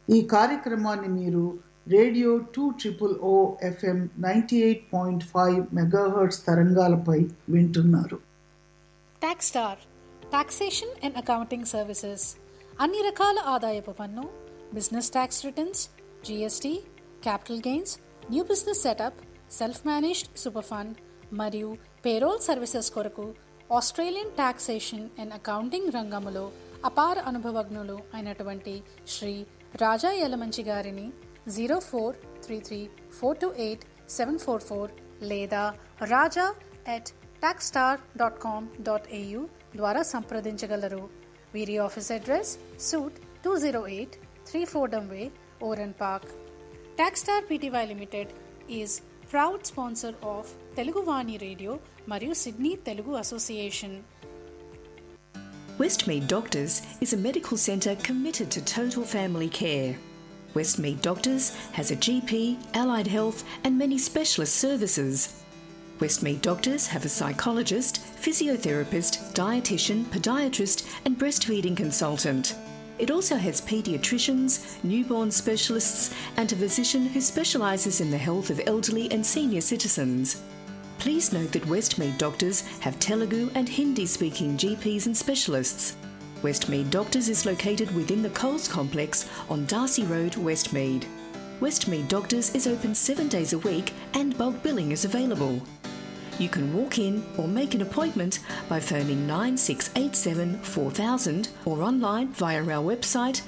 ఈ కార్యక్రమాన్ని మీరు radio two triple O FM ninety eight point five megahertz తరంగాలపై వింటున్నారు tax star taxation and accounting services అన్ని రకాల ఆదాయపు పన్ను business tax returns GST capital gains new business setup self managed super fund మరియు పేరోల్ సర్వీసెస్ కొరకు Australian taxation and accounting రంగములో అపార అనుభవజ్ఞులు అయినటువంటి శ్రీ రాజా యలమంచి గారిని zero four three three four two eight seven four four లేదా Raja at taxstar dot com dot AU ద్వారా సంప్రదించగలరు వీరి office address suite two zero eight three Fordham way Oran park taxstar PTY limited is proud sponsor of Teluguvani radio మరియు Sydney Telugu association Westmead Doctors is a medical centre committed to total family care. Westmead Doctors has a GP, allied health, and many specialist services. Westmead Doctors have a psychologist, physiotherapist, dietitian, podiatrist, and breastfeeding consultant. It also has paediatricians, newborn specialists, and a physician who specialises in the health of elderly and senior citizens. Please note that Westmead Doctors have Telugu and Hindi speaking GPs and specialists. Westmead Doctors is located within the Coles complex on Darcy Road, Westmead. Westmead Doctors is open seven days a week and bulk billing is available. You can walk in or make an appointment by phoning 9687 4000 or online via our website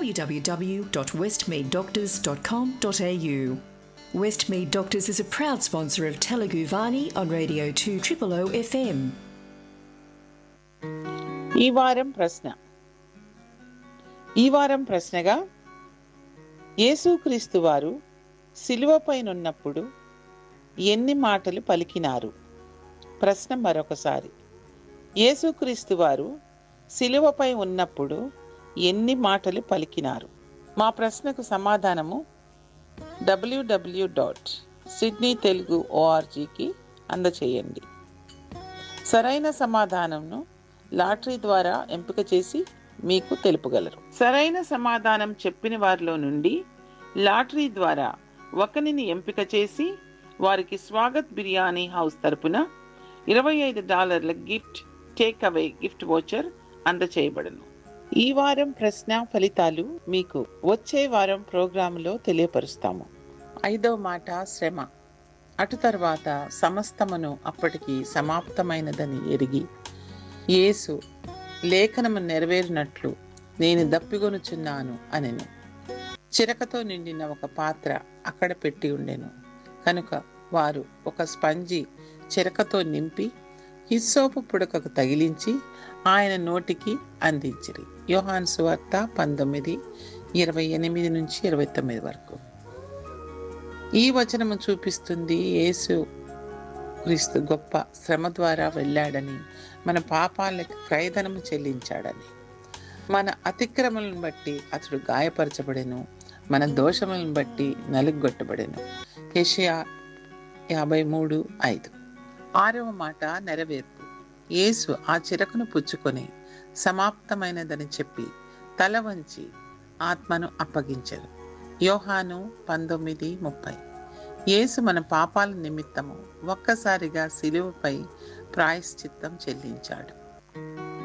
www.westmeaddoctors.com.au. Westmead Doctors is a proud sponsor of Telugu Vani on Radio 2 O FM. ఈ వారం ప్రశ్న ఈ వారం ప్రశ్నగా యేసుక్రీస్తు వారు శిలువపైనున్నప్పుడు ఎన్ని మాటలు పలికినారు ప్రశ్న మరొకసారి యేసుక్రీస్తు వారు శిలువపై ఉన్నప్పుడు ఎన్ని మాటలు పలికినారు మా ప్రశ్నకు సమాధానము డబ్ల్యూడబ్ల్యూ డాట్ సిడ్నీ తెలుగు ఓఆర్జీకి అందచేయండి సరైన సమాధానంను లాటరీ ద్వారా ఎంపిక చేసి మీకు తెలుపగలరు సరైన సమాధానం చెప్పిన వారిలో నుండి లాటరీ ద్వారా ఒకరిని ఎంపిక చేసి వారికి స్వాగత్ బిర్యానీ హౌస్ తరపున ఇరవై ఐదు డాలర్ల gift take away gift voucher అందచేయబడను ఈ వారం ప్రశ్న ఫలితాలు మీకు వచ్చే వారం ప్రోగ్రాంలో తెలియపరుస్తాము ఐదవ మాట శ్రమ అటు తర్వాత సమస్తమును అప్పటికి సమాప్తమైనదని ఎరిగి యేసు లేఖనము నెరవేరినట్లు నేను దప్పిగొనుచున్నాను అనెను చిరకతో నిండిన ఒక పాత్ర అక్కడ పెట్టి ఉండెను కనుక వారు ఒక స్పంజి చిరకతో నింపి హిస్సోపు పుడకకు తగిలించి ఆయన నోటికి అందించిరి యోహాన్ సువార్త పంతొమ్మిది ఇరవై ఎనిమిది నుంచి ఇరవై తొమ్మిది వరకు ఈ వచనము చూపిస్తుంది యేసు క్రీస్తు గొప్ప శ్రమ ద్వారా వెళ్ళాడని మన పాపాలకు క్రయధనము చెల్లించాడని మన అతిక్రమలను బట్టి అతడు గాయపరచబడెను మన దోషములను బట్టి నలుగొట్టబడెను యెషయా యాభై మూడు ఐదు ఆరవ మాట నెరవేర్పు యేసు ఆ చిరకును పుచ్చుకొని సమాప్తమైనదని చెప్పి తల వంచి ఆత్మను అప్పగించరు యోహాను పంతొమ్మిది ముప్పై యేసు మన పాపాల నిమిత్తము ఒక్కసారిగా సిలువపై ప్రాయశ్చిత్తం చెల్లించాడు